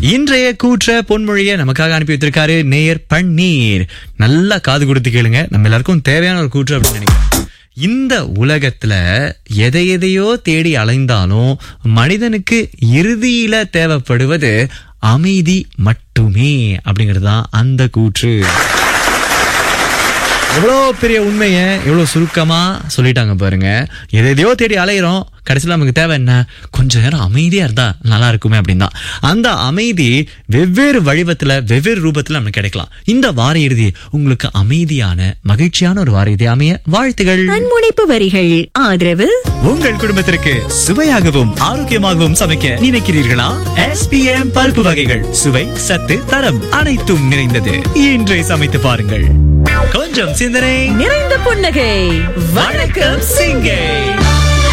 இன்றைய கூற்ற பொன்மொழியை நமக்காக அனுப்பி வைத்திருக்காரு நேயர் பன்னீர் நல்லா காது கொடுத்து கேளுங்க நம்ம எல்லாருக்கும் தேவையான ஒரு கூற்று அப்படின்னு நினைக்கிறேன் இந்த உலகத்துல எதை எதையோ தேடி அலைந்தாலும் மனிதனுக்கு இறுதியில தேவைப்படுவது அமைதி மட்டுமே அப்படிங்கிறது தான் அந்த கூற்று எவ்வளோ பெரிய உண்மையை எவ்வளோ சுருக்கமா சொல்லிட்டாங்க பாருங்க எதை எதையோ தேடி அலையிறோம் கடைசியில் நமக்கு தேவை என்ன கொஞ்ச நேரம் அமைதியா இருந்தா நல்லா இருக்குமே அப்படின்னு தான் அந்த அமைதி வெவ்வேறு வடிவத்துல வெவ்வேறு ரூபத்துல நமக்கு கிடைக்கலாம் இந்த வார இறுதி உங்களுக்கு அமைதியான மகிழ்ச்சியான ஒரு வார இறுதி அமைய வாழ்த்துகள் கண்முனைப்பு வரிகள் ஆதரவு உங்கள் குடும்பத்திற்கு சுவையாகவும் ஆரோக்கியமாகவும் சமைக்க நினைக்கிறீர்களா எஸ்பிஎம் பருப்பு வகைகள் சுவை சத்து தரம் அனைத்தும் நிறைந்தது இன்றே சமைத்து பாருங்கள் கொஞ்சம் சிந்தனை நிறைந்த புன்னகை வணக்கம் சிங்கை